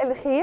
الخير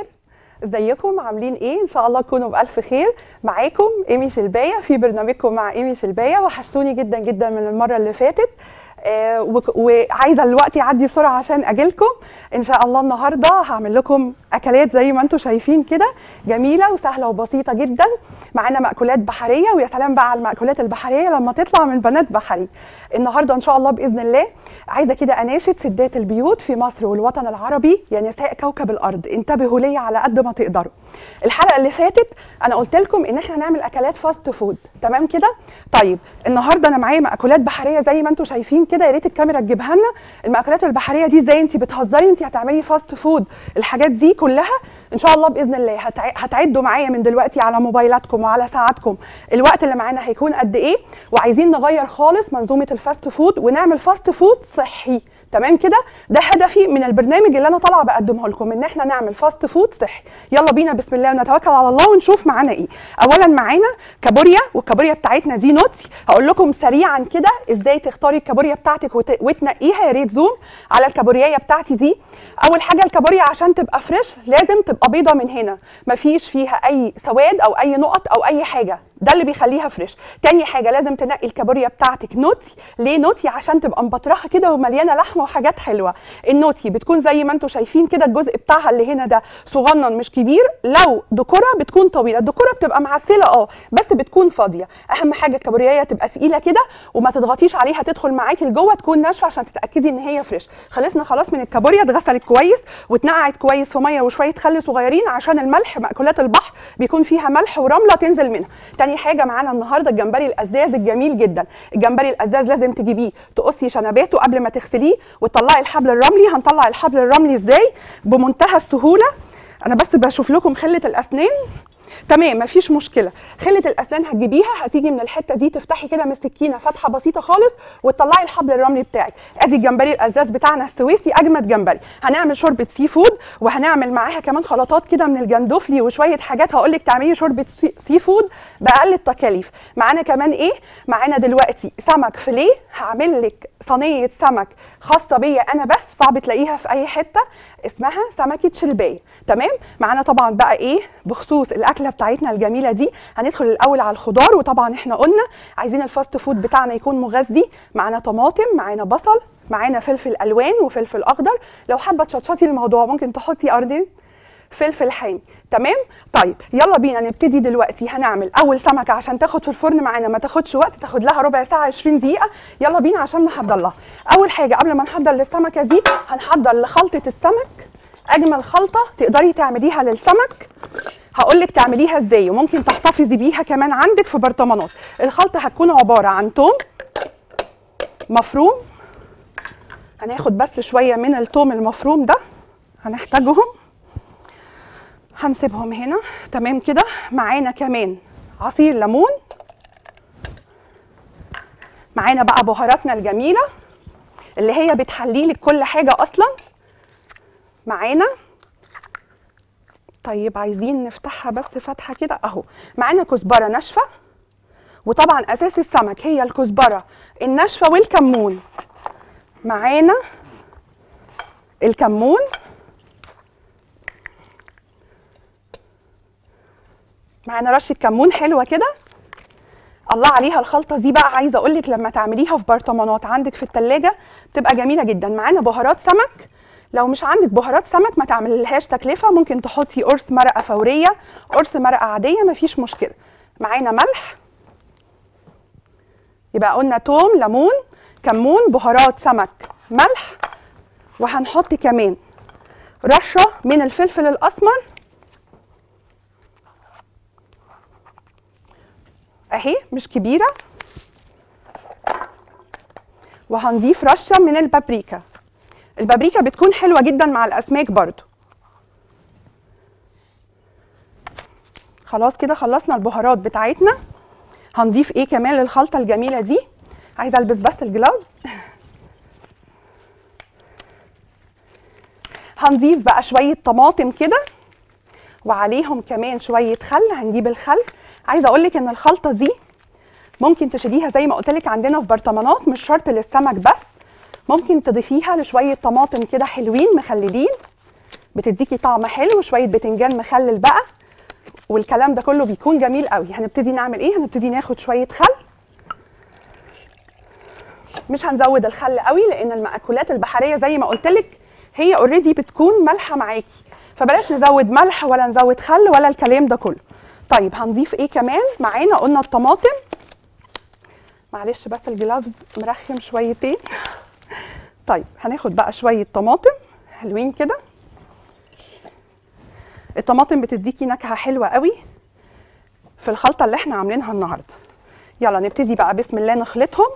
ازيكم عاملين ايه ان شاء الله تكونوا بالف خير معاكم ايمي شلبايه في برنامجكم مع ايمي شلبايه وحشتوني جدا جدا من المره اللي فاتت آه وك- وعايزه الوقت يعدي بسرعه عشان اجيلكم ان شاء الله النهارده هعمل لكم اكلات زي ما انتم شايفين كده جميله وسهله وبسيطه جدا معانا مأكولات بحريه ويا سلام بقى على المأكولات البحريه لما تطلع من بنات بحري النهارده ان شاء الله باذن الله عايزه كده اناشد سدات البيوت في مصر والوطن العربي يا نساء كوكب الارض انتبهوا لي على قد ما تقدروا الحلقه اللي فاتت انا قلت لكم ان احنا نعمل اكلات فاست فود تمام كده طيب النهارده انا معايا مأكولات بحريه زي ما انتم شايفين كده يا ريت الكاميرا تجيبها لنا المأكولات البحريه دي ازاي انت بتهزري انت هتعملي فاست فود الحاجات دي كلها ان شاء الله باذن الله هتع... هتعدوا معايا من دلوقتي على موبايلاتكم وعلى ساعاتكم الوقت اللي معانا هيكون قد ايه وعايزين نغير خالص منظومه الفاست فود ونعمل فاست فود صحي تمام كده ده هدفي من البرنامج اللي انا طالعه بقدمه لكم ان احنا نعمل فاست فود صحي يلا بينا بسم الله ونتوكل على الله ونشوف معانا ايه اولا معانا كابوريا والكابوريا بتاعتنا دي نوتي هقول لكم سريعا كده ازاي تختاري الكابوريا بتاعتك وت... وتنقيها يا ريت زوم على الكابوريا بتاعتي دي اول حاجه الكابوريا عشان تبقى فريش لازم تبقى بيضه من هنا مفيش فيها اي سواد او اي نقط او اي حاجه ده اللي بيخليها فريش تاني حاجه لازم تنقي الكابوريا بتاعتك نوتي ليه نوتي عشان تبقى مبطرخه كده ومليانه لحمه وحاجات حلوه النوتي بتكون زي ما انتم شايفين كده الجزء بتاعها اللي هنا ده صغنن مش كبير لو دكوره بتكون طويله الدكوره بتبقى معسله اه بس بتكون فاضيه اهم حاجه الكابوريا تبقى ثقيله كده وما تضغطيش عليها تدخل معاكي لجوه تكون ناشفه عشان تتاكدي ان هي فريش خلصنا خلاص من الكابوريا اتغسلت كويس واتنقعت كويس في ميه وشويه خل صغيرين عشان الملح مأكولات البحر بيكون فيها ملح ورمله تنزل منها تاني حاجه معانا النهارده الجمبري الازاز الجميل جدا الجمبري الازاز لازم تجيبيه تقصي شنباته قبل ما تغسليه وتطلعي الحبل الرملي هنطلع الحبل الرملي ازاي بمنتهى السهوله انا بس بشوف لكم خله الاسنان تمام مفيش مشكله خله الاسنان هتجيبيها هتيجي من الحته دي تفتحي كده من السكينه فتحه بسيطه خالص وتطلعي الحبل الرملي بتاعك ادي الجمبري الازاز بتاعنا السويسي اجمد جمبري هنعمل شوربه سي فود وهنعمل معاها كمان خلطات كده من الجندفلي وشويه حاجات هقول لك تعملي شوربه سي- سي فود باقل التكاليف معانا كمان ايه معانا دلوقتي سمك فيليه هعمل لك صينيه سمك خاصه بيا انا بس صعب تلاقيها في اي حته اسمها سمكه شلبايه تمام معانا طبعا بقى ايه بخصوص الاكله بتاعتنا الجميله دي هندخل الاول على الخضار وطبعا احنا قلنا عايزين الفاست فود بتاعنا يكون مغذي معانا طماطم معانا بصل معانا فلفل الوان وفلفل اخضر لو حابه تشطشطي الموضوع ممكن تحطي قرنين فلفل حامي تمام طيب يلا بينا نبتدي دلوقتي هنعمل اول سمكه عشان تاخد في الفرن معانا ما تاخدش وقت تاخد لها ربع ساعه 20 دقيقه يلا بينا عشان نحضر لها اول حاجه قبل ما نحضر للسمكه دي هنحضر لخلطه السمك اجمل خلطه تقدري تعمليها للسمك هقول لك تعمليها ازاي وممكن تحتفظي بيها كمان عندك في برطمانات الخلطه هتكون عباره عن توم مفروم هناخد بس شويه من التوم المفروم ده هنحتاجهم هنسيبهم هنا تمام كده معانا كمان عصير ليمون معانا بقى بهاراتنا الجميله اللي هي بتحلي لك كل حاجه اصلا معانا طيب عايزين نفتحها بس فتحه كده اهو معانا كزبره ناشفه وطبعا اساس السمك هي الكزبره الناشفه والكمون معانا الكمون معانا رشه كمون حلوه كده الله عليها الخلطه دي بقى عايزه اقول لك لما تعمليها في برطمانات عندك في التلاجة بتبقى جميله جدا معانا بهارات سمك لو مش عندك بهارات سمك ما تعملهاش تكلفه ممكن تحطي قرص مرقه فوريه قرص مرقه عاديه مفيش مشكله معانا ملح يبقى قلنا توم ليمون كمون بهارات سمك ملح وهنحط كمان رشه من الفلفل الاسمر اهي مش كبيره وهنضيف رشه من البابريكا البابريكا بتكون حلوه جدا مع الاسماك برضو خلاص كده خلصنا البهارات بتاعتنا هنضيف ايه كمان للخلطه الجميله دي عايزه البس بس الجلافز هنضيف بقى شويه طماطم كده وعليهم كمان شويه خل هنجيب الخل عايزه اقول لك ان الخلطه دي ممكن تشيليها زي ما قلت لك عندنا في برطمانات مش شرط للسمك بس ممكن تضيفيها لشويه طماطم كده حلوين مخللين بتديكي طعم حلو شويه بتنجان مخلل بقى والكلام ده كله بيكون جميل قوي هنبتدي نعمل ايه هنبتدي ناخد شويه خل مش هنزود الخل قوي لان المأكولات البحريه زي ما قلت لك هي اوريدي بتكون مالحه معاكي فبلاش نزود ملح ولا نزود خل ولا الكلام ده كله طيب هنضيف ايه كمان معانا قلنا الطماطم معلش بس الجلافز مرخم شويتين طيب هناخد بقى شويه طماطم حلوين كده الطماطم بتديكي نكهه حلوه قوي في الخلطه اللي احنا عاملينها النهارده يلا نبتدي بقى بسم الله نخلطهم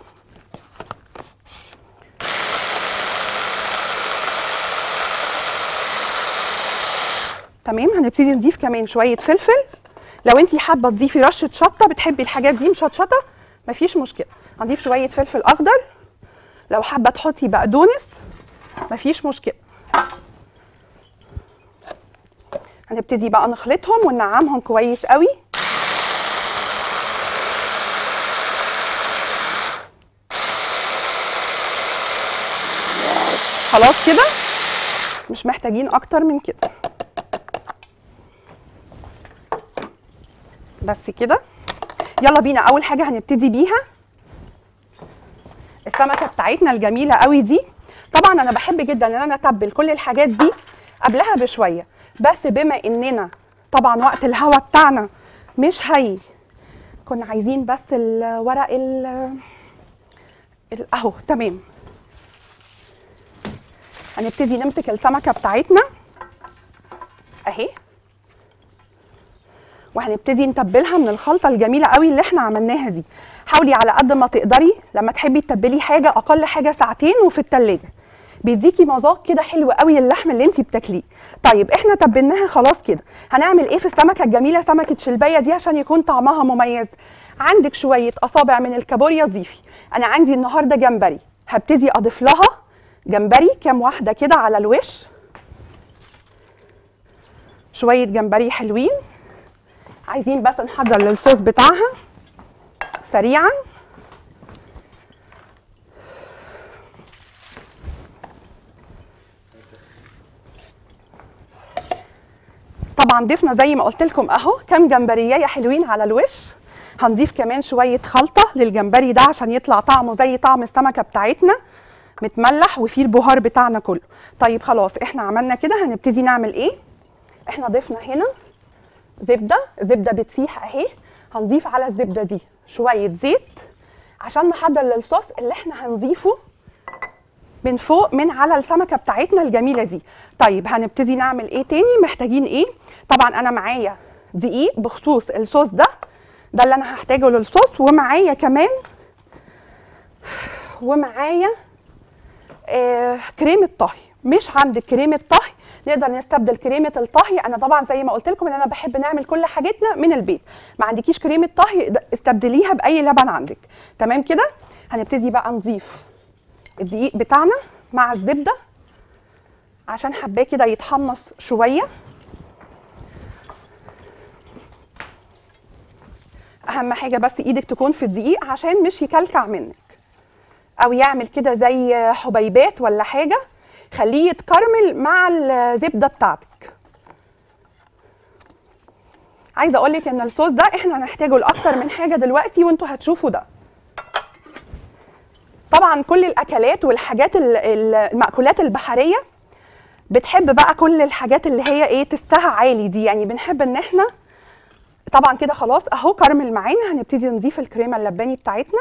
تمام هنبتدي نضيف كمان شويه فلفل لو انت حابه تضيفي رشه شطه بتحبي الحاجات دي مشطشطه مفيش مشكله هنضيف شويه فلفل اخضر لو حابه تحطي بقدونس مفيش مشكله هنبتدي بقى نخلطهم وننعمهم كويس قوي خلاص كده مش محتاجين اكتر من كده بس كده يلا بينا اول حاجه هنبتدي بيها السمكه بتاعتنا الجميله قوي دي طبعا انا بحب جدا ان انا اتبل كل الحاجات دي قبلها بشويه بس بما اننا طبعا وقت الهوا بتاعنا مش هي كنا عايزين بس الورق ال ال- اهو تمام هنبتدي نمسك السمكه بتاعتنا اهي وهنبتدي نتبلها من الخلطه الجميله قوي اللي احنا عملناها دي حاولي على قد ما تقدري لما تحبي تتبلي حاجه اقل حاجه ساعتين وفي التلاجة بيديكي مذاق كده حلو قوي للحم اللي انت بتاكليه طيب احنا تبلناها خلاص كده هنعمل ايه في السمكه الجميله سمكه شلبيه دي عشان يكون طعمها مميز عندك شويه اصابع من الكابوريا ضيفي انا عندي النهارده جمبري هبتدي اضيف لها جمبري كام واحده كده على الوش شويه جمبري حلوين عايزين بس نحضر للصوص بتاعها سريعا طبعا ضفنا زي ما قلت لكم اهو كام جمبريايه حلوين على الوش هنضيف كمان شويه خلطه للجمبري ده عشان يطلع طعمه زي طعم السمكه بتاعتنا متملح وفيه البهار بتاعنا كله طيب خلاص احنا عملنا كده هنبتدي نعمل ايه احنا ضفنا هنا زبده زبده بتسيح اهي هنضيف على الزبده دي شويه زيت عشان نحضر للصوص اللي احنا هنضيفه من فوق من على السمكه بتاعتنا الجميله دي طيب هنبتدي نعمل ايه تاني محتاجين ايه طبعا انا معايا دقيق بخصوص الصوص ده ده اللي انا هحتاجه للصوص ومعايا كمان ومعايا آه كريمه طهي مش عندك كريمه طهي نقدر نستبدل كريمه الطهي انا طبعا زي ما قلت لكم ان انا بحب نعمل كل حاجتنا من البيت ما عندكيش كريمه طهي ده- استبدليها باي لبن عندك تمام كده هنبتدي بقى نضيف الدقيق بتاعنا مع الزبده عشان حباه كده يتحمص شويه اهم حاجه بس ايدك تكون في الدقيق عشان مش يكلكع منك او يعمل كده زي حبيبات ولا حاجه خليه يتكرمل مع الزبده بتاعتك عايزه اقول لك ان الصوص ده احنا هنحتاجه لاكتر من حاجه دلوقتي وانتوا هتشوفوا ده طبعا كل الاكلات والحاجات ال- ال- المأكولات البحريه بتحب بقى كل الحاجات اللي هي ايه تستها عالي دي يعني بنحب ان احنا طبعا كده خلاص اهو كرمل معانا هنبتدي نضيف الكريمه اللباني بتاعتنا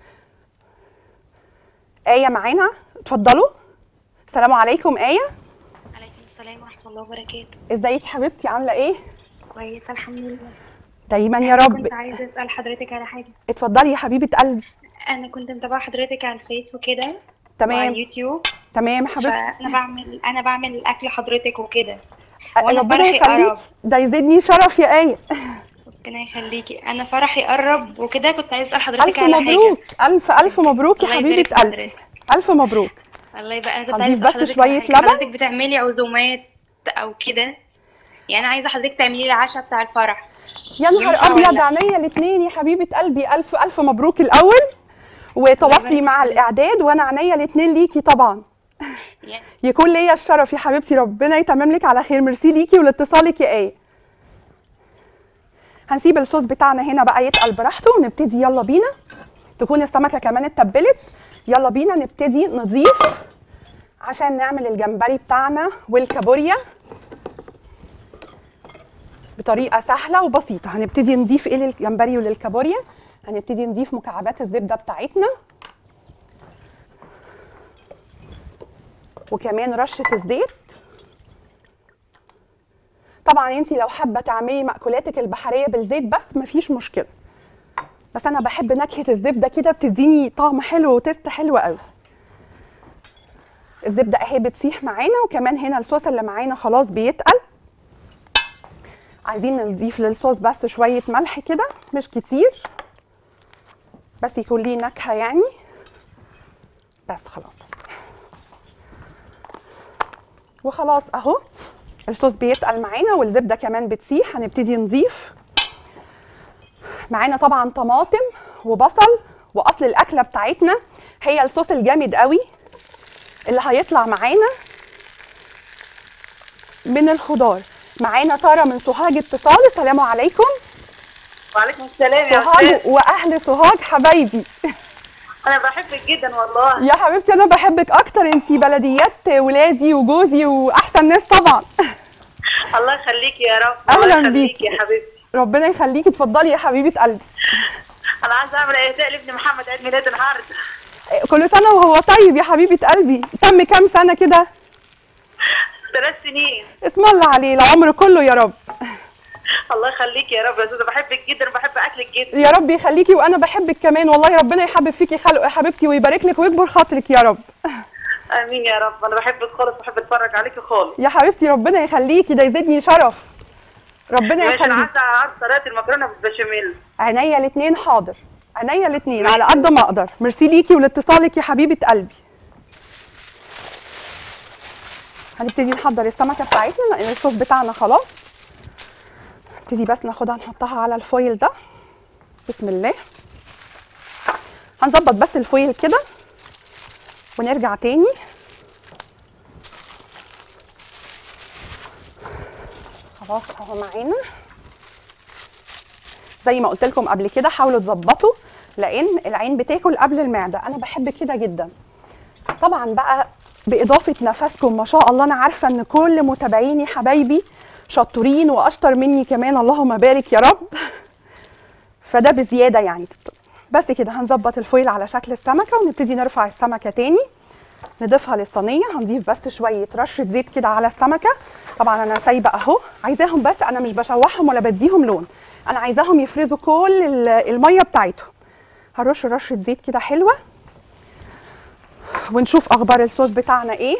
آية معانا اتفضلوا السلام عليكم آية عليكم السلام ورحمة الله وبركاته ازيك حبيبتي عاملة ايه كويسة الحمد لله دايما يا رب كنت عايزة أسأل حضرتك على حاجة اتفضلي يا حبيبة قلبي أنا كنت متابعة حضرتك على الفيس وكده وعلى تمام اليوتيوب تمام حبيبتي فأنا بعمل أنا بعمل أكل حضرتك وكده أه، وأنا ربنا فرحي يخليك قرب ده يزيدني شرف يا آية ربنا يخليكي أنا فرحي قرب وكده كنت عايزة أسأل ألف حضرتك على حاجة مبروك ألف ألف مبروك يا الله حبيبة يبارك في قلبي حضرتك ألف مبروك الله يبقى أنا كنت هنضيف عايزة بس أسأل حضرتك على شوية حاجة لبن. حضرتك بتعملي عزومات أو كده يعني أنا عايزة حضرتك تعملي لي العشاء بتاع الفرح يا نهار ينفع ابيض ولا؟ عينيا الاثنين يا حبيبه قلبي الف الف مبروك الاول وتواصلي يبارك مع فيك. الاعداد وانا عينيا الاثنين ليكي طبعا يا- يكون ليا الشرف يا حبيبتي ربنا يتمم لك على خير ميرسي ليكي ولاتصالك يا ايه هنسيب الصوص بتاعنا هنا بقى يتقل براحته ونبتدي يلا بينا تكون السمكه كمان اتبلت يلا بينا نبتدي نضيف عشان نعمل الجمبري بتاعنا والكابوريا بطريقه سهله وبسيطه هنبتدي نضيف ايه للجمبري وللكابوريا هنبتدي نضيف مكعبات الزبده بتاعتنا وكمان رشه الزيت طبعا انت لو حابه تعملي مأكولاتك البحريه بالزيت بس مفيش مشكله بس انا بحب نكهه الزبده كده بتديني طعم حلو وتست حلو قوي الزبده اهي بتسيح معانا وكمان هنا الصوص اللي معانا خلاص بيتقل عايزين نضيف للصوص بس شويه ملح كده مش كتير بس يكون ليه نكهه يعني بس خلاص وخلاص اهو الصوص بيتقل معانا والزبده كمان بتسيح هنبتدي نضيف معانا طبعا طماطم وبصل واصل الاكله بتاعتنا هي الصوص الجامد قوي اللي هيطلع معانا من الخضار معانا ساره من سوهاج اتصال السلام عليكم وعليكم السلام يا سوهاج استاذ واهل سوهاج حبايبي انا بحبك جدا والله يا حبيبتي انا بحبك اكتر انتي بلديات ولادي وجوزي واحسن ناس طبعا الله يخليكي يا رب أهلاً الله يخليكي بيكي. يا حبيبتي ربنا يخليكي اتفضلي يا حبيبه قلبي انا عايزه اعمل اهداء لابن محمد عيد ميلاد النهارده كل سنه وهو طيب يا حبيبه قلبي تم كام سنه كده ثلاث سنين اسم الله عليه العمر كله يا رب الله يخليكي يا رب يا استاذه بحبك جدا وبحب اكلك جدا يا رب يخليكي وانا بحبك كمان والله ربنا يحبب فيكي خلقه يا حبيبتي ويبارك لك ويكبر خاطرك يا رب امين يا رب انا بحبك خالص بحب اتفرج عليكي خالص يا حبيبتي ربنا يخليكي ده يزيدني شرف ربنا ماشي انا يخليكي عايزه اعرف طريقه المكرونه بالبشاميل عينيا الاثنين حاضر عينيا الاثنين على قد ما اقدر ميرسي ليكي ولاتصالك يا حبيبه قلبي هنبتدي نحضر السمكه بتاعتنا لان الصوص بتاعنا خلاص نبتدي بس ناخدها نحطها على الفويل ده بسم الله هنظبط بس الفويل كده ونرجع تاني خلاص اهو معانا زي ما قلت لكم قبل كده حاولوا تظبطوا لان العين بتاكل قبل المعده انا بحب كده جدا طبعا بقى باضافه نفسكم ما شاء الله انا عارفه ان كل متابعيني حبايبي شطورين واشطر مني كمان اللهم بارك يا رب فده بزياده يعني بس كده هنظبط الفويل على شكل السمكه ونبتدي نرفع السمكه تاني نضيفها للصينيه هنضيف بس شويه رشه زيت كده على السمكه طبعا انا سايبه اهو عايزاهم بس انا مش بشوحهم ولا بديهم لون انا عايزاهم يفرزوا كل ال- الميه بتاعتهم هرش رشه زيت كده حلوه ونشوف اخبار الصوص بتاعنا ايه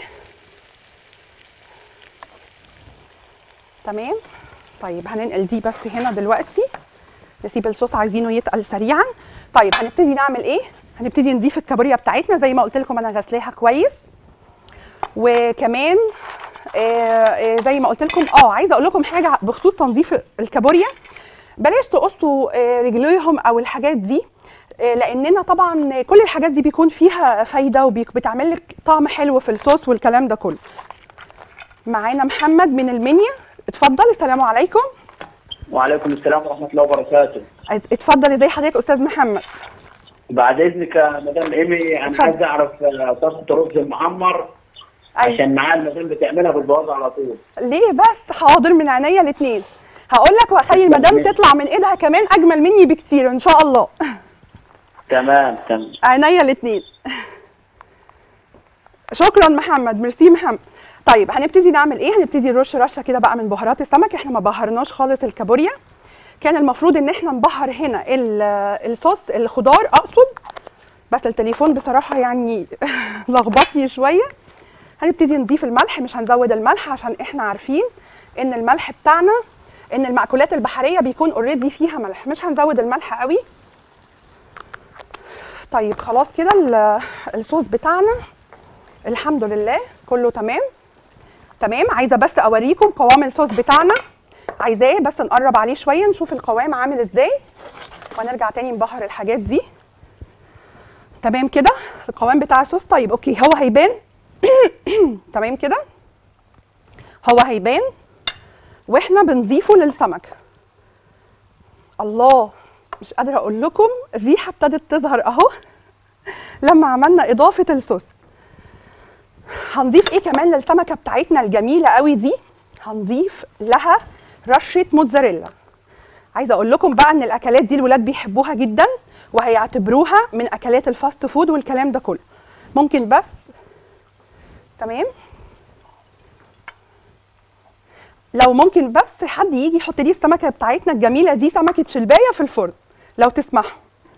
تمام طيب هننقل دي بس هنا دلوقتي نسيب الصوص عايزينه يتقل سريعا طيب هنبتدي نعمل ايه هنبتدي نضيف الكابوريا بتاعتنا زي ما قلت لكم انا غسلاها كويس وكمان آه آه زي ما قلت لكم اه عايزه اقول لكم حاجه بخصوص تنظيف الكابوريا بلاش تقصوا آه رجليهم او الحاجات دي آه لاننا طبعا كل الحاجات دي بيكون فيها فايده وبتعمل لك طعم حلو في الصوص والكلام ده كله معانا محمد من المنيا اتفضل السلام عليكم وعليكم السلام ورحمة الله وبركاته. اتفضل ازي حضرتك استاذ محمد بعد إذنك يا مدام إيمي أنا اتفضل. عايز أعرف آه، طاسة الرز المحمر أيوة. عشان معاه المدام بتعملها بالبوابة على طول. ليه بس حاضر من عينيا الاثنين هقول لك واخلي المدام تطلع من ايدها كمان اجمل مني بكتير ان شاء الله تمام تمام. عينيا الاثنين شكرا محمد ميرسي محمد طيب هنبتدي نعمل ايه هنبتدي نرش رشه كده بقى من بهارات السمك احنا ما بهرناش خالص الكابوريا كان المفروض ان احنا نبهر هنا ال- الصوص الخضار اقصد بس التليفون بصراحه يعني لخبطني شويه هنبتدي نضيف الملح مش هنزود الملح عشان احنا عارفين ان الملح بتاعنا ان المأكولات البحريه بيكون اوريدي فيها ملح مش هنزود الملح قوي طيب خلاص كده ال- الصوص بتاعنا الحمد لله كله تمام تمام عايزه بس اوريكم قوام الصوص بتاعنا عايزاه بس نقرب عليه شويه نشوف القوام عامل ازاي ونرجع تاني نبهر الحاجات دي تمام كده القوام بتاع الصوص طيب اوكي هو هيبان تمام كده هو هيبان واحنا بنضيفه للسمك الله مش قادره اقول لكم الريحه ابتدت تظهر اهو لما عملنا اضافه الصوص هنضيف ايه كمان للسمكه بتاعتنا الجميله قوي دي هنضيف لها رشه موتزاريلا عايزه اقول لكم بقى ان الاكلات دي الولاد بيحبوها جدا وهيعتبروها من اكلات الفاست فود والكلام ده كله ممكن بس تمام لو ممكن بس حد يجي يحط لي السمكه بتاعتنا الجميله دي سمكه شلبايه في الفرن لو تسمحوا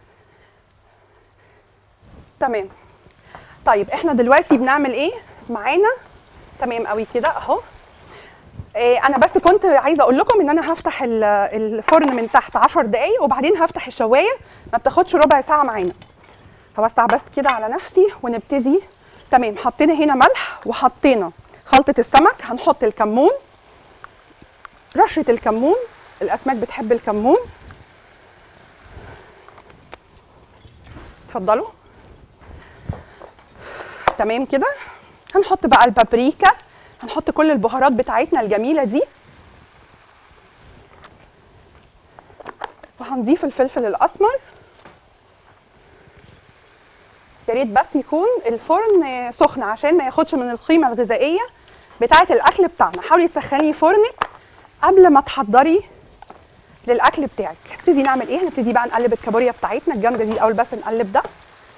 تمام طيب احنا دلوقتي بنعمل ايه معانا تمام قوي كده اهو إيه انا بس كنت عايزه اقول لكم ان انا هفتح ال- الفرن من تحت 10 دقايق وبعدين هفتح الشوايه ما بتاخدش ربع ساعه معانا هوسع بس كده على نفسي ونبتدي تمام حطينا هنا ملح وحطينا خلطه السمك هنحط الكمون رشه الكمون الاسماك بتحب الكمون اتفضلوا تمام كده هنحط بقى البابريكا هنحط كل البهارات بتاعتنا الجميله دي وهنضيف الفلفل الاسمر يا ريت بس يكون الفرن سخن عشان ما ياخدش من القيمه الغذائيه بتاعه الاكل بتاعنا حاولي تسخني فرنك قبل ما تحضري للاكل بتاعك نبتدي نعمل ايه هنبتدي بقى نقلب الكابوريا بتاعتنا الجامده دي الاول بس نقلب ده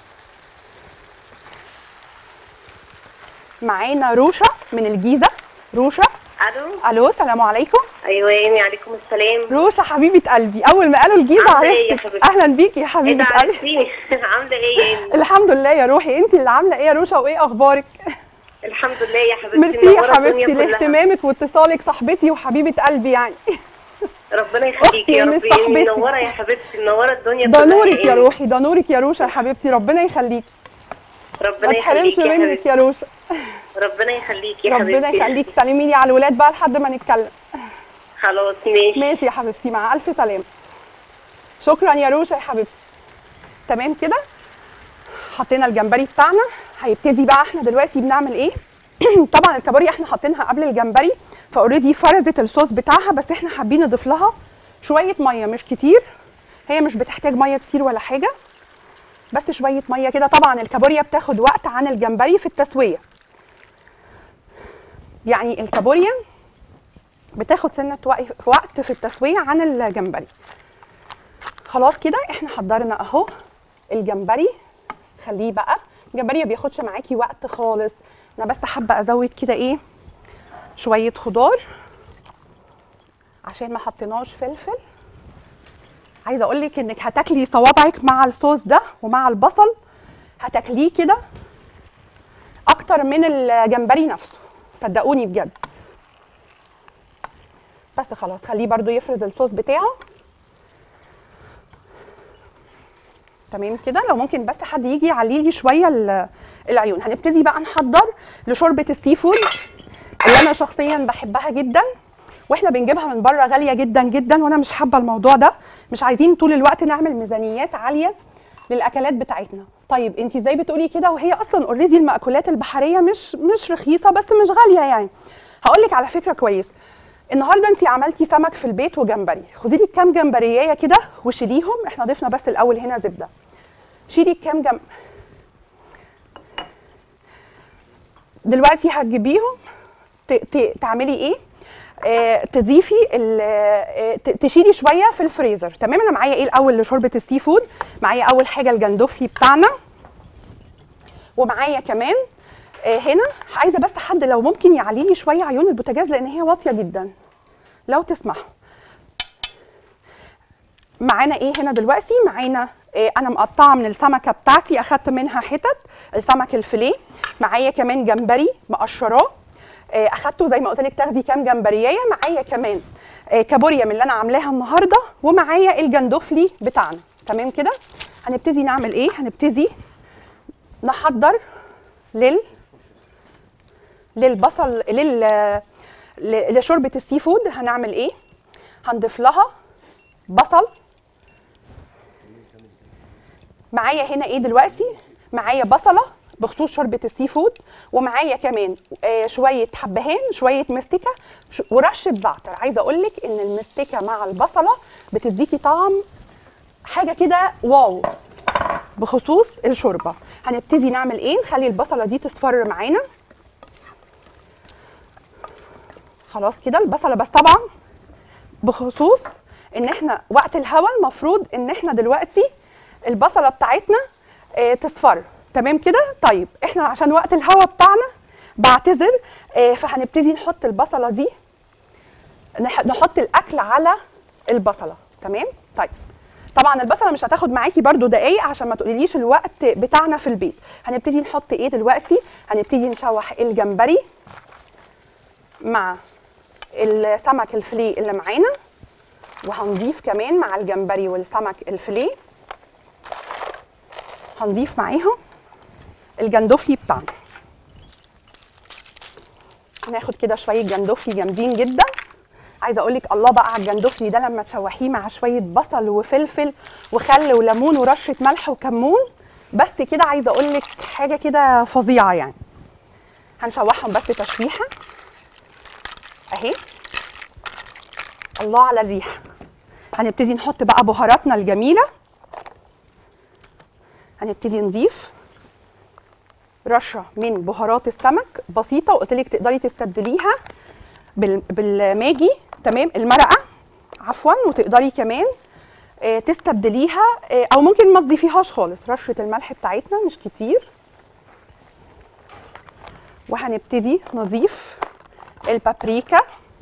معانا روشه من الجيزه روشه الو الو السلام عليكم ايوه يا عليكم السلام روشه حبيبه قلبي اول ما قالوا الجيزه عاملة إيه يا عرفتك حبيبتي؟ اهلا بيكي يا ايه حبيبه ده قلبي عرفتيني عامله ايه يا إيمي؟ الحمد لله يا روحي انت اللي عامله ايه يا روشه وايه اخبارك الحمد لله يا حبيبتي ميرسي يا منورة الدنيا حبيبتي كلها. لاهتمامك واتصالك صاحبتي وحبيبه قلبي يعني ربنا يخليكي يا أختي رب مش صاحبتي. منوره يا حبيبتي منوره الدنيا ده كلها نورك يا إيمي. روحي ده نورك يا روشه يا حبيبتي ربنا يخليكي ما ربنا تحرمش يخليكي يا منك حبيبتي يا روشه ربنا يخليكي يا ربنا حبيبتي يخليك سلمي لي على الولاد بقى لحد ما نتكلم خلاص ماشي ماشي يا حبيبتي مع الف سلامه شكرا يا روشه يا حبيبتي تمام كده حطينا الجمبري بتاعنا هيبتدي بقى احنا دلوقتي بنعمل ايه طبعا الكابوريا احنا حاطينها قبل الجمبري فاوريدي فرزت الصوص بتاعها بس احنا حابين نضيف لها شويه ميه مش كتير هي مش بتحتاج ميه كتير ولا حاجه بس شويه ميه كده طبعا الكابوريا بتاخد وقت عن الجمبري في التسويه يعني الكابوريا بتاخد سنه وقف- وقت في التسويه عن الجمبري خلاص كده احنا حضرنا اهو الجمبري خليه بقى الجمبري ما بياخدش معاكي وقت خالص انا بس حابه ازود كده ايه شويه خضار عشان ما حطيناش فلفل عايزه اقول لك انك هتاكلي صوابعك مع الصوص ده ومع البصل هتاكليه كده اكتر من الجمبري نفسه صدقوني بجد بس خلاص خليه برضو يفرز الصوص بتاعه تمام كده لو ممكن بس حد يجي يعلي لي شويه ال- العيون هنبتدي بقى نحضر لشوربه السي فود اللي انا شخصيا بحبها جدا واحنا بنجيبها من بره غاليه جدا جدا وانا مش حابه الموضوع ده مش عايزين طول الوقت نعمل ميزانيات عاليه للاكلات بتاعتنا طيب انت ازاي بتقولي كده وهي اصلا اوريدي المأكولات البحريه مش مش رخيصه بس مش غاليه يعني هقول لك على فكره كويس النهارده انت عملتي سمك في البيت وجمبري خدي لك كام جمبريايه كده وشيليهم احنا ضفنا بس الاول هنا زبده شيلي كام جم دلوقتي هتجيبيهم ت... ت... تعملي ايه آه، تضيفي ال- آه، ت- تشيلي شويه في الفريزر تمام انا معايا ايه الاول لشوربه السي فود معايا اول حاجه الجندوفلي بتاعنا ومعايا كمان آه، هنا عايزه بس حد لو ممكن يعلي لي شويه عيون البوتاجاز لان هي واطيه جدا لو تسمحوا معانا ايه هنا دلوقتي معانا إيه انا مقطعه من السمكه بتاعتي اخدت منها حتت السمك الفيليه معايا كمان جمبري مقشراه إيه اخدته زي ما قلت لك تاخدي كام جمبريايه معايا كمان إيه كابوريا من اللي انا عاملاها النهارده ومعايا الجندوفلي بتاعنا تمام كده هنبتدي نعمل ايه هنبتدي نحضر لل للبصل لل ل- لشوربه السي فود هنعمل ايه هنضيف لها بصل معايا هنا ايه دلوقتي معايا بصله بخصوص شوربه السي فود ومعايا كمان آه شويه حبهان شويه مستكه ش- ورشه زعتر عايزه اقول لك ان المستكه مع البصله بتديكي طعم حاجه كده واو بخصوص الشوربه هنبتدي نعمل ايه نخلي البصله دي تصفر معانا خلاص كده البصله بس طبعا بخصوص ان احنا وقت الهوا المفروض ان احنا دلوقتي البصله بتاعتنا آه، تصفر تمام كده طيب احنا عشان وقت الهوا بتاعنا بعتذر آه، فهنبتدي نحط البصله دي نح- نحط الاكل على البصله تمام طيب طبعا البصله مش هتاخد معاكي برده دقايق عشان ما تقوليليش الوقت بتاعنا في البيت هنبتدي نحط ايه دلوقتي هنبتدي نشوح الجمبري مع السمك الفيليه اللي معانا وهنضيف كمان مع الجمبري والسمك الفيليه هنضيف معاهم الجندوفلي بتاعنا هناخد كده شويه جندوفلي جامدين جدا عايزه اقول لك الله بقى على الجندوفلي ده لما تشوحيه مع شويه بصل وفلفل وخل وليمون ورشه ملح وكمون بس كده عايزه اقول لك حاجه كده فظيعه يعني هنشوحهم بس تشويحه اهي الله على الريحه هنبتدي نحط بقى بهاراتنا الجميله هنبتدي نضيف رشه من بهارات السمك بسيطه وقلت لك تقدري تستبدليها بال- بالماجي تمام المرقه عفوا وتقدري كمان آه، تستبدليها آه، او ممكن ما تضيفيهاش خالص رشه الملح بتاعتنا مش كتير وهنبتدي نضيف البابريكا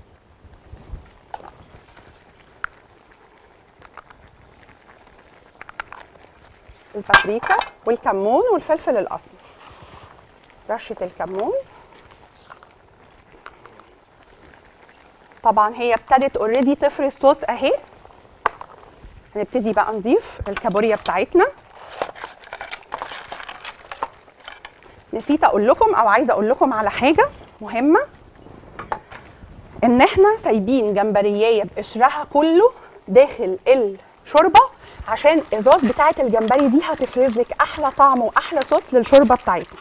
البابريكا والكمون والفلفل الاسمر رشه الكمون طبعا هي ابتدت اوريدي تفرز صوص اهي هنبتدي بقى نضيف الكابوريا بتاعتنا نسيت اقول لكم او عايزه اقول لكم على حاجه مهمه ان احنا سايبين جمبريايه بقشرها كله داخل الشوربه عشان الراس بتاعه الجمبري دي هتفرز لك احلى طعم واحلى صوص للشوربه بتاعتنا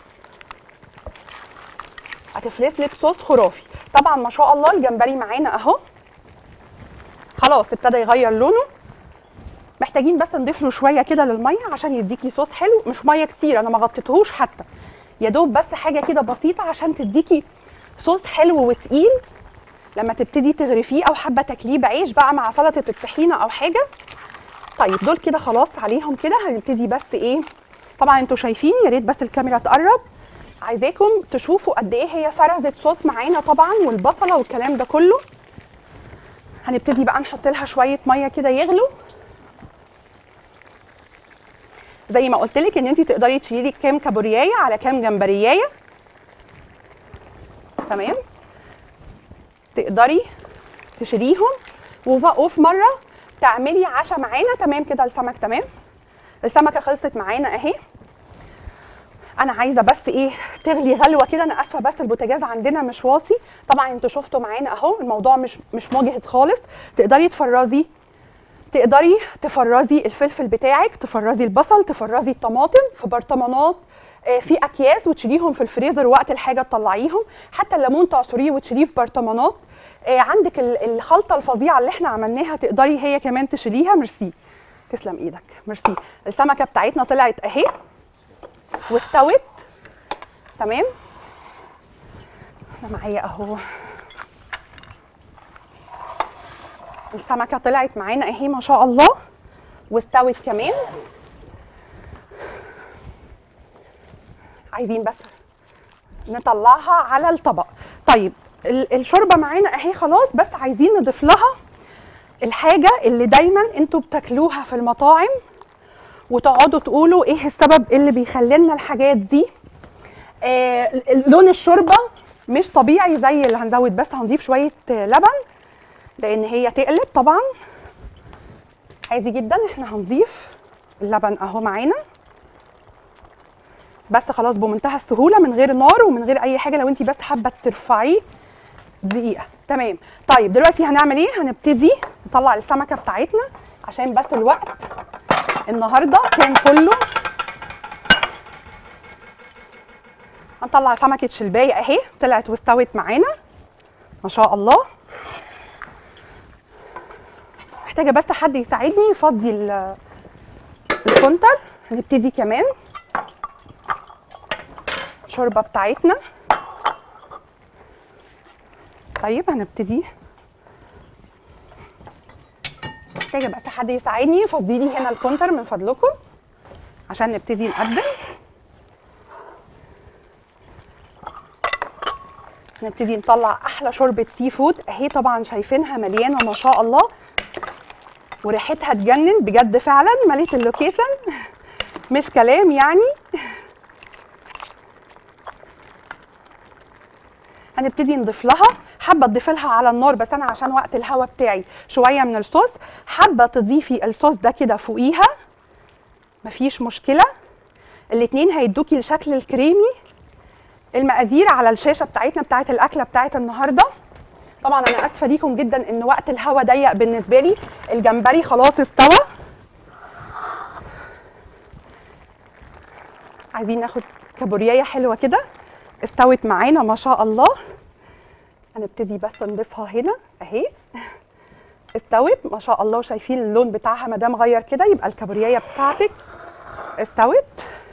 هتفرز لك صوص خرافي طبعا ما شاء الله الجمبري معانا اهو خلاص ابتدى يغير لونه محتاجين بس نضيف له شويه كده للميه عشان يديكي صوص حلو مش ميه كتير انا ما غطيتهوش حتى يا دوب بس حاجه كده بسيطه عشان تديكي صوص حلو وتقيل لما تبتدي تغرفيه او حابه تاكليه بعيش بقى مع سلطه الطحينه او حاجه طيب دول كده خلاص عليهم كده هنبتدي بس ايه طبعا انتوا شايفين يا ريت بس الكاميرا تقرب عايزاكم تشوفوا قد ايه هي فرزت صوص معانا طبعا والبصله والكلام ده كله هنبتدي بقى نحط لها شويه ميه كده يغلوا زي ما قلت لك ان انت تقدري تشيلي كام كابوريايه على كام جمبريايه تمام تقدري تشيليهم وف- وفي مره تعملي عشاء معانا تمام كده السمك تمام السمكه خلصت معانا اهي انا عايزه بس ايه تغلي غلوه كده انا اسفه بس البوتاجاز عندنا مش واطي طبعا انتوا شفتوا معانا اهو الموضوع مش مش مجهد خالص تقدري تفرزي تقدري تفرزي الفلفل بتاعك تفرزي البصل تفرزي الطماطم في برطمانات آه، في اكياس وتشيليهم في الفريزر وقت الحاجه تطلعيهم حتى الليمون تعصريه وتشيليه في برطمانات آه، عندك ال- الخلطه الفظيعه اللي احنا عملناها تقدري هي كمان تشيليها ميرسي تسلم ايدك ميرسي السمكه بتاعتنا طلعت اهي واستوت تمام انا معايا اهو السمكه طلعت معانا اهي ما شاء الله واستوت كمان عايزين بس نطلعها على الطبق طيب ال- الشوربه معانا اهي خلاص بس عايزين نضيف لها الحاجه اللي دايما انتوا بتاكلوها في المطاعم وتقعدوا تقولوا ايه السبب اللي بيخلي لنا الحاجات دي آه ال- لون الشوربه مش طبيعي زي اللي هنزود بس هنضيف شويه آه، لبن لان هي تقلب طبعا عادي جدا احنا هنضيف اللبن اهو معانا بس خلاص بمنتهى السهوله من غير نار ومن غير اي حاجه لو انت بس حابه ترفعيه دقيقه تمام طيب دلوقتي هنعمل ايه هنبتدي نطلع السمكه بتاعتنا عشان بس الوقت النهارده كان كله هنطلع سمكه شلبايه اهي طلعت واستوت معانا ما شاء الله محتاجه بس حد يساعدني يفضي ال- الكونتر هنبتدي كمان الشوربه بتاعتنا طيب هنبتدي محتاجه بس حد يساعدني يفضي لي هنا الكونتر من فضلكم عشان نبتدي نقدم نبتدي نطلع احلى شوربه سي فود اهي طبعا شايفينها مليانه ما شاء الله وريحتها تجنن بجد فعلا مليت اللوكيشن مش كلام يعني هنبتدي نضيف لها حابه تضيفي لها على النار بس انا عشان وقت الهوا بتاعي شويه من الصوص حابه تضيفي الصوص ده كده فوقيها مفيش مشكله الاتنين هيدوكي الشكل الكريمي المقادير على الشاشه بتاعتنا بتاعت الاكله بتاعت النهارده طبعا انا اسفه ليكم جدا ان وقت الهوا ضيق بالنسبه لي الجمبري خلاص استوى عايزين ناخد كابوريايه حلوه كده استوت معانا ما شاء الله هنبتدي بس نضيفها هنا اهي استوت ما شاء الله وشايفين اللون بتاعها ما دام غير كده يبقى الكابوريايه بتاعتك استوت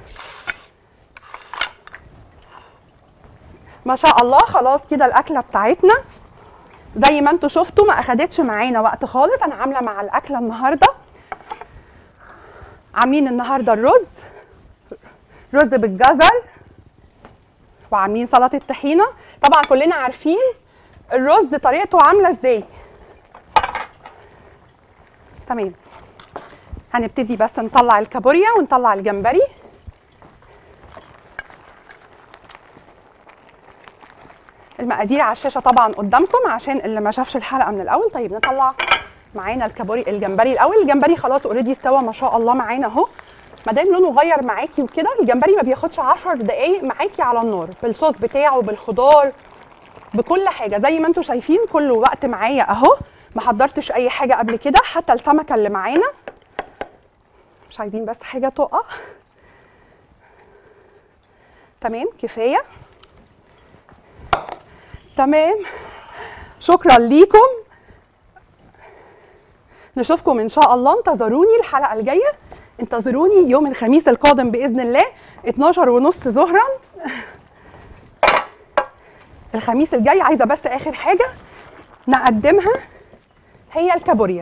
ما شاء الله خلاص كده الاكله بتاعتنا زي ما انتوا شفتوا ما اخدتش معانا وقت خالص انا عامله مع الاكله النهارده عاملين النهارده الرز رز بالجزر وعاملين سلطه طحينه طبعا كلنا عارفين الرز طريقته عامله ازاي تمام هنبتدي بس نطلع الكابوريا ونطلع الجمبري المقادير على الشاشه طبعا قدامكم عشان اللي ما شافش الحلقه من الاول طيب نطلع معانا الكابوري الجمبري الاول الجمبري خلاص اوريدي استوى ما شاء الله معانا اهو ما دام لونه غير معاكي وكده الجمبري ما بياخدش 10 دقايق معاكي على النار بالصوص بتاعه بالخضار بكل حاجه زي ما انتم شايفين كل وقت معايا اهو ما حضرتش اي حاجه قبل كده حتى السمكه اللي معانا مش عايزين بس حاجه تقع تمام كفايه تمام شكرا ليكم نشوفكم ان شاء الله انتظروني الحلقه الجايه انتظروني يوم الخميس القادم باذن الله 12 ونص ظهرا الخميس الجاي عايزه بس اخر حاجه نقدمها هي الكابوريا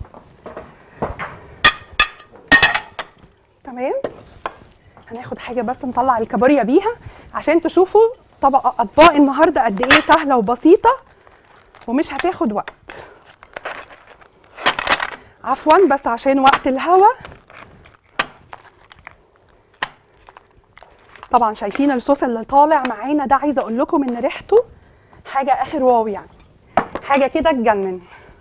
تمام هناخد حاجه بس نطلع الكابوريا بيها عشان تشوفوا طبق اطباق النهارده قد ايه سهله وبسيطه ومش هتاخد وقت عفوا بس عشان وقت الهوا طبعا شايفين الصوص اللي طالع معانا ده عايزه اقول لكم ان ريحته حاجه اخر واو يعني حاجه كده تجنن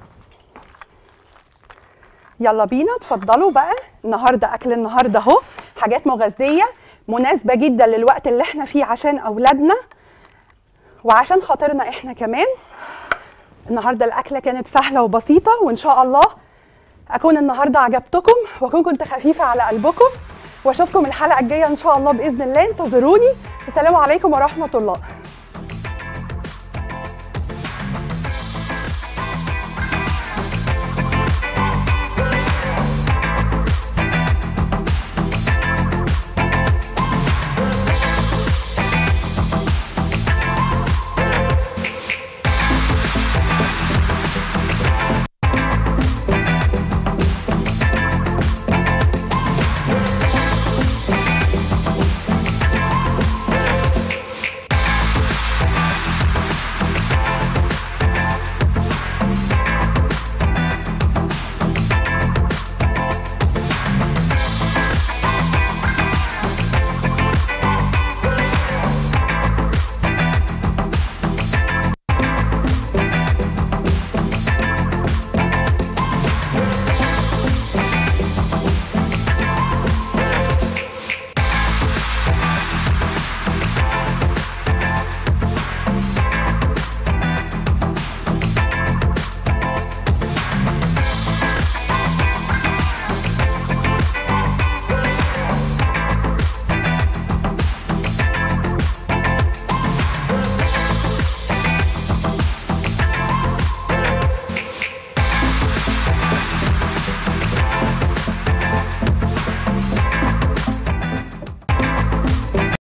يلا بينا اتفضلوا بقى النهارده اكل النهارده اهو حاجات مغذيه مناسبه جدا للوقت اللي احنا فيه عشان اولادنا وعشان خاطرنا احنا كمان النهارده الاكله كانت سهله وبسيطه وان شاء الله اكون النهارده عجبتكم واكون كنت خفيفه على قلبكم واشوفكم الحلقه الجايه ان شاء الله باذن الله انتظروني السلام عليكم ورحمه الله